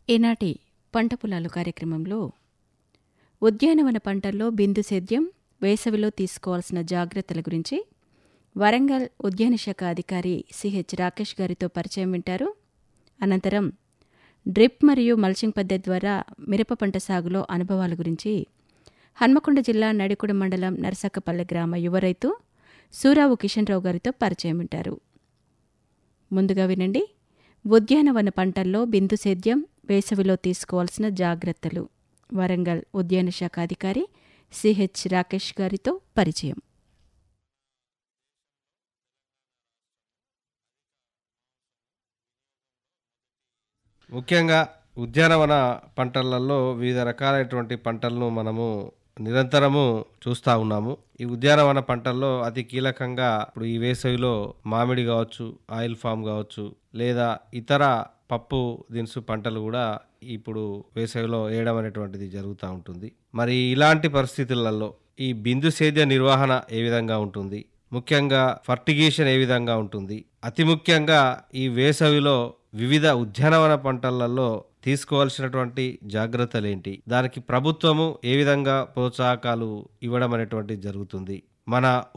ఈనాటి పంట పొలాలు కార్యక్రమంలో ఉద్యానవన పంటల్లో బిందు సేద్యం వేసవిలో తీసుకోవాల్సిన జాగ్రత్తల గురించి వరంగల్ ఉద్యాన శాఖ అధికారి సిహెచ్ రాకేష్ గారితో పరిచయం వింటారు అనంతరం డ్రిప్ మరియు మల్చింగ్ పద్ధతి ద్వారా మిరప పంట సాగులో అనుభవాల గురించి హన్మకొండ జిల్లా నడికుడ మండలం నరసక్కపల్లె గ్రామ యువ రైతు సూరావు కిషన్ రావు గారితో పరిచయం వింటారు ముందుగా వినండి ఉద్యానవన పంటల్లో బిందు సేద్యం వేసవిలో తీసుకోవాల్సిన జాగ్రత్తలు వరంగల్ ఉద్యాన శాఖ అధికారి సిహెచ్ రాకేష్ గారితో పరిచయం ముఖ్యంగా ఉద్యానవన పంటలలో వివిధ రకాలైనటువంటి పంటలను మనము నిరంతరము చూస్తూ ఉన్నాము ఈ ఉద్యానవన పంటల్లో అతి కీలకంగా ఇప్పుడు ఈ వేసవిలో మామిడి కావచ్చు ఆయిల్ ఫామ్ కావచ్చు లేదా ఇతర పప్పు దినుసు పంటలు కూడా ఇప్పుడు వేసవిలో వేయడం అనేటువంటిది జరుగుతూ ఉంటుంది మరి ఇలాంటి పరిస్థితులలో ఈ బిందు సేద్య నిర్వహణ ఏ విధంగా ఉంటుంది ముఖ్యంగా ఫర్టిగేషన్ ఏ విధంగా ఉంటుంది అతి ముఖ్యంగా ఈ వేసవిలో వివిధ ఉద్యానవన పంటలలో తీసుకోవాల్సినటువంటి జాగ్రత్తలు ఏంటి దానికి ప్రభుత్వము ఏ విధంగా ప్రోత్సాహకాలు ఇవ్వడం అనేటువంటిది జరుగుతుంది మన